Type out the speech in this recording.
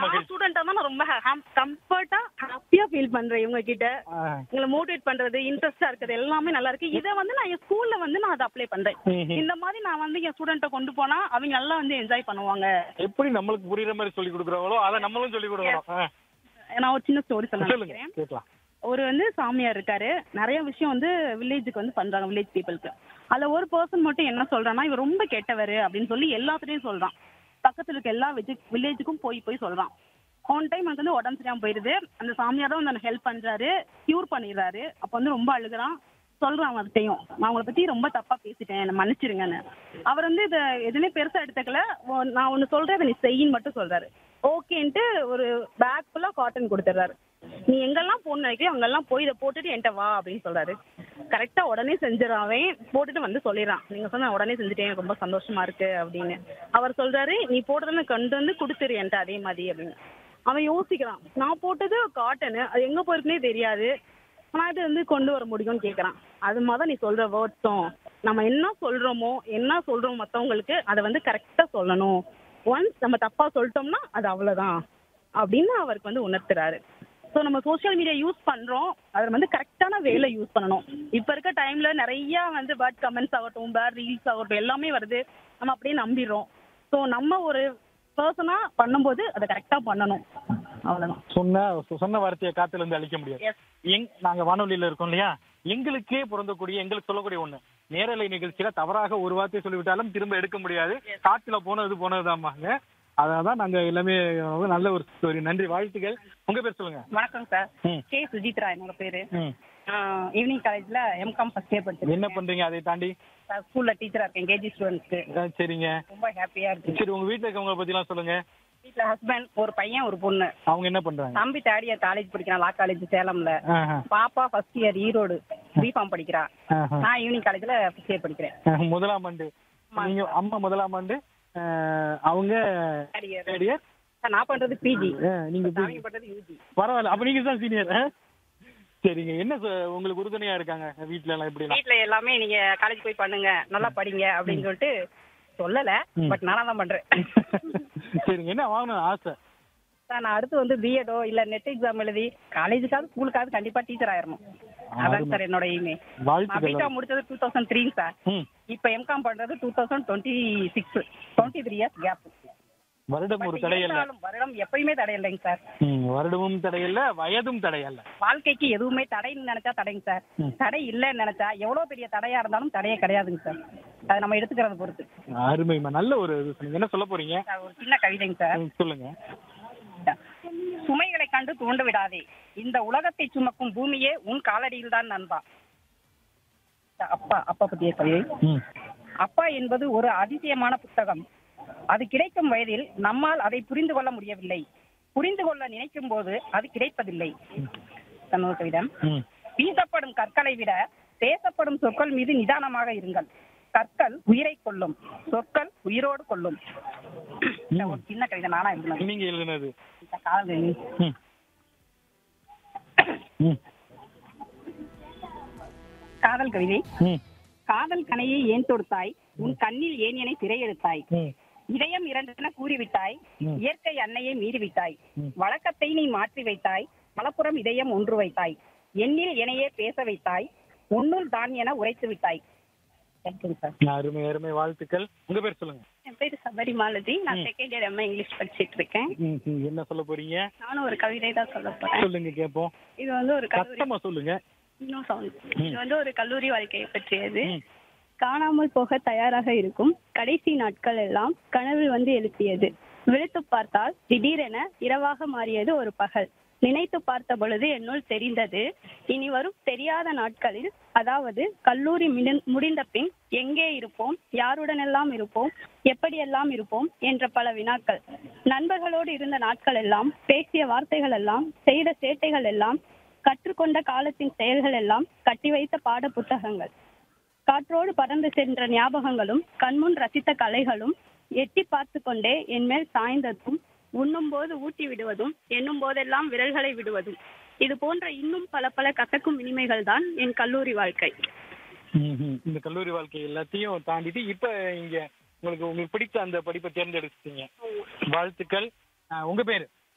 மகிழ்ச்சி ஸ்டூடெண்டா தான் நான் ரொம்ப கம்ஃபர்ட்டா ஹாப்பியா ஃபீல் பண்றேன் இவங்க கிட்ட ஆ. உங்களை மோட்டிவேட் பண்றது இன்ட்ரெஸ்டா இருக்குது எல்லாமே நல்லா இருக்கு இதை வந்து நான் என் ஸ்கூல்ல வந்து நான் அதை அப்ளை பண்றேன் ம்ஹும். இந்த மாதிரி நான் வந்து என் ஸ்டூடெண்ட்டை கொண்டு போனா அவங்க நல்லா வந்து என்ஜாய் பண்ணுவாங்க எப்படி நம்மளுக்கு புரியுற மாதிரி சொல்லி கொடுக்குறாங்களோ அதை நம்மளும் சொல்லி கொடுக்கணும் ஆ. நான் ஒரு சின்ன ஸ்டோரி சொல்ல சொல்லுங்க நினைக்கிறேன் கேட்கலாம் ஒரு வந்து சாமியார் இருக்காரு நிறைய விஷயம் வந்து வில்லேஜுக்கு வந்து பண்றாங்க வில்லேஜ் பீப்புளுக்கு அதுல ஒரு பர்சன் மட்டும் என்ன சொல்றான்னா இவர் ரொம்ப கெட்டவர் அப்படின்னு சொல்லி எல்லாத்துலயும் சொல்றான் பக்கத்துல இருக்க எல்லா வில்லேஜுக்கும் போய் போய் சொல்றான் ஒன் டைம் எனக்கு வந்து உடம்பு சரியாம போயிருது அந்த சாமியார் தான் வந்து எனக்கு ஹெல்ப் பண்றாரு கியூர் பண்ணிடுறாரு அப்ப வந்து ரொம்ப அழுகுறான் சொல்றான் அவர்கிட்டையும் நான் உங்களை பத்தி ரொம்ப தப்பா பேசிட்டேன் என்னை மன்னிச்சிருங்கன்னு அவர் வந்து இதை எதுவுமே பெருசா எடுத்துக்கல ஒ- நான் ஒன்னு சொல்றேன் அதை நீ செய்யின்னு மட்டும் சொல்றாரு ஓகேன்ட்டு ஒரு பேக் ஃபுல்லா காட்டன் கொடுத்துட்றாரு நீ எங்கெல்லாம் போகணும்னு நினைக்கிறியோ அங்கெல்லாம் போய் இதை போட்டுட்டு என்கிட்ட வா அப்படின்னு சொல்றாரு கரெக்டா உடனே செஞ்சிடறான் அவன் போட்டுட்டு வந்து சொல்லிடுறான் நீங்க சொன்ன உடனே செஞ்சுட்டேன் எனக்கு ரொம்ப சந்தோஷமா இருக்கு அப்படின்னு அவர் சொல்றாரு நீ போட்டதை கொண்டு வந்து கொடுத்துரு என்கிட்ட அதே மாதிரி அப்படின்னு அவன் யோசிக்கிறான் நான் போட்டது காட்டனு அது எங்க போயிருக்குனே தெரியாது ஆனா இது வந்து கொண்டு வர முடியும்னு கேக்குறான் அது மாதிரி நீ சொல்ற வேர்ட்ஸும் நம்ம என்ன சொல்றோமோ என்ன சொல்றோம் மத்தவங்களுக்கு அதை வந்து கரெக்டா சொல்லணும் ஒன்ஸ் நம்ம தப்பா சொல்லிட்டோம்னா அது அவ்வளவுதான் அப்படின்னு அவருக்கு வந்து உணர்த்துறாரு ஸோ நம்ம சோஷியல் மீடியா யூஸ் பண்றோம் அதை வந்து கரெக்டான வேல யூஸ் பண்ணணும் இப்போ இருக்க டைம்ல நிறைய வந்து பேட் கமெண்ட்ஸ் ஆகட்டும் பேட் ரீல்ஸ் ஆகட்டும் எல்லாமே வருது நம்ம அப்படியே நம்பிடுறோம் ஸோ நம்ம ஒரு பர்சனா பண்ணும்போது அதை கரெக்டா பண்ணணும் அவ்வளவுதான் சொன்ன சொன்ன வார்த்தையை காத்துல இருந்து அழிக்க முடியாது Yes. எங் நாங்க வானொலியில இருக்கோம் இல்லையா எங்களுக்கே பொருந்தக்கூடிய எங்களுக்கு சொல்லக்கூடிய ஒண்ணு நேரலை நிகழ்ச்சியில தவறாக ஒரு வார்த்தை சொல்லிவிட்டாலும் திரும்ப எடுக்க முடியாது காத்துல போனது போனதுதாமாங்க அதான் நாங்க எல்லாமே நல்ல ஒரு ஸ்டோரி நன்றி வாழ்த்துக்கள் உங்க பேர் சொல்லுங்க வணக்கம் சார் ம். கே சுஜித்ரா என்னோட பேரு ம். ஈவினிங் காலேஜ்ல எம்காம் ஃபர்ஸ்ட் இயர் படிச்சிருக்கேன் என்ன பண்றீங்க அதை தாண்டி ஸ்கூல்ல டீச்சரா இருக்கேன் கேஜி ஸ்டூடெண்ட்ஸ்க்கு ஆ, சரிங்க ரொம்ப ஹாப்பியா இருக்கு சரி உங்க வீட்டுல இருக்கவங்க பத்தி எல்லாம் சொல்லுங்க வீட்ல ஹஸ்பண்ட் ஒரு பையன் ஒரு பொண்ணு அவங்க என்ன பண்றாங்க தம்பி தேர்ட் இயர் காலேஜ் படிக்கிறான் லா காலேஜ் சேலம்ல ஆஹா. பாப்பா ஃபர்ஸ்ட் இயர் ஈரோடு பிஃபார்ம் படிக்கிறா ஆஹா. நான் ஈவினிங் காலேஜ்ல ஃபர்ஸ்ட் இயர் படிக்கிறேன் ஆஹ், முதலாம் ஆண்டு நீங்க அம்மா முதலாம் ஆண்டு ஆஹ், அவங்க தேர்ட் இயர் third year. நான் பண்றது பிஜி ஆஹ், நீங்க சாமி பண்றது யூஜி பரவாயில்ல அப்ப நீங்க தான் சீனியர் சரிங்க என்ன சொ- உங்களுக்கு உறுதுணையா இருக்காங்க வீட்ல எல்லாம் எப்படி வீட்ல எல்லாமே நீங்க காலேஜ் போய் பண்ணுங்க நல்லா படிங்க அப்படின்னு சொல்லிட்டு சொல்லல ம். பட் நானா தான் பண்றேன் சரிங்க என்ன வாங்கணும் ஆசை சார் நான் அடுத்து வந்து பிஎடோ இல்ல நெட் எக்ஸாம் எழுதி காலேஜுக்காவது ஸ்கூலுக்காவது கண்டிப்பா டீச்சர் ஆயிரணும் அதான் சார் என்னோட எய்மே நான் வாழ்த்துக்கள் பிகாம் முடிச்சது டூ தௌசண்ட் த்ரீ சார் ம். இப்போ எம்காம் பண்றது two thousand twenty six twenty three years gap வருடம் ஒரு தடையல்ல வருடம் எப்பயுமே தடை இல்லைங்க சார் ம், வருடமும் தடையல்ல வயதும் தடையல்ல வாழ்க்கைக்கு எதுவுமே தடைன்னு நினைச்சா தடைங்க சார் ம். தடை இல்லைன்னு நினைச்சா எவ்வளவு பெரிய தடையா இருந்தாலும் தடையே கிடையாதுங்க சார் அதை நம்ம எடுத்துக்கிறத பொறுத்து அருமைமா நல்ல ஒரு இது சொன்னீங்க. என்ன சொல்ல போறீங்க சார், ஒரு சின்ன கவிதைங்க சார் ம், சொல்லுங்க சுமைகளை கண்டு தூண்டு விடாதே இந்த உலகத்தை சுமக்கும் பூமியே உன் காலடியில் தான் நண்பா அப்பா அப்பா பத்திய கவிதை ம். அப்பா என்பது ஒரு அதிசயமான புத்தகம் அது கிடைக்கும் வயதில் நம்மால் அதை புரிந்து கொள்ள முடியவில்லை புரிந்து கொள்ள நினைக்கும் போது அது கிடைப்பதில்லை தன்னோட கவிதம் ம். வீசப்படும் கற்களை விட பேசப்படும் சொற்கள் மீது நிதானமாக இருங்கள் கற்கள் உயிரை கொல்லும் சொற்கள் உயிரோடு கொல்லும் இந்த ஒரு சின்ன கவிதை நானா எழுதினது நீங்க எழுதுனது இந்த காதல் ம். ம். காதல் கவிதை ம். காதல் கனையை ஏன் தொடுத்தாய் உன் கண்ணில் ஏன் என்னை திரையெடுத்தாய் ம். இதயம் இரண்டென கூறிவிட்டாய் ம். இயற்கை அன்னையை மீறிவிட்டாய் ம். வழக்கத்தை நீ மாற்றி வைத்தாய் மலப்புறம் இதயம் ஒன்று வைத்தாய் எண்ணில் எனையே பேச வைத்தாய் உன்னுள் தான் என உரைத்து விட்டாய் தேங்க்யூ சார் அருமை அருமை வாழ்த்துக்கள் உங்க பேர் சொல்லுங்க என் பேர் சபரி மாலதி நான் ம். செகண்ட் இயர் எம்ஏ இங்கிலீஷ் படிச்சிட்டு இருக்கேன் ம், ம். என்ன சொல்ல போறீங்க நானும் ஒரு கவிதை தான் சொல்ல போறேன் சொல்லுங்க கேப்போம் இது வந்து ஒரு கல்லூரி சத்தமா சொல்லுங்க இன்னும் sound. ம். இது வந்து ஒரு கல்லூரி வாழ்க்கையை பற்றியது ம். காணாமல் போக தயாராக இருக்கும் கடைசி நாட்கள் எல்லாம் கனவில் வந்து எழுப்பியது விழித்து பார்த்தால் திடீரென இரவாக மாறியது ஒரு பகல் நினைத்து பார்த்த பொழுது என்னுள் தெரிந்தது இனி வரும் தெரியாத நாட்களில் அதாவது கல்லூரி மிடின்- முடிந்த பின் எங்கே இருப்போம் யாருடனெல்லாம் இருப்போம் எப்படியெல்லாம் இருப்போம் என்ற பல வினாக்கள் நண்பர்களோடு இருந்த நாட்கள் எல்லாம் பேசிய வார்த்தைகள் எல்லாம் செய்த சேட்டைகள் எல்லாம் கற்றுக்கொண்ட காலத்தின் செயல்கள் எல்லாம் கட்டி வைத்த பாட புத்தகங்கள் காற்றோடு பறந்து சென்ற ஞாபகங்களும் கண்முன் ரசித்த கலைகளும் எட்டி பார்த்து கொண்டே என் மேல் சாய்ந்ததும் உண்ணும் போது ஊட்டி விடுவதும் எண்ணும் போதெல்லாம் விரல்களை விடுவதும் இது போன்ற இன்னும் பல பல கசக்கும் இனிமைகள் தான் என் கல்லூரி வாழ்க்கை ம், ம். இந்த கல்லூரி வாழ்க்கை எல்லாத்தையும் தாண்டிட்டு இப்ப இங்க உங்களுக்கு உங்களுக்கு பிடித்த அந்த படிப்பை தேர்ந்தெடுத்தீங்க வாழ்த்துக்கள் ஆ, உங்க பேரு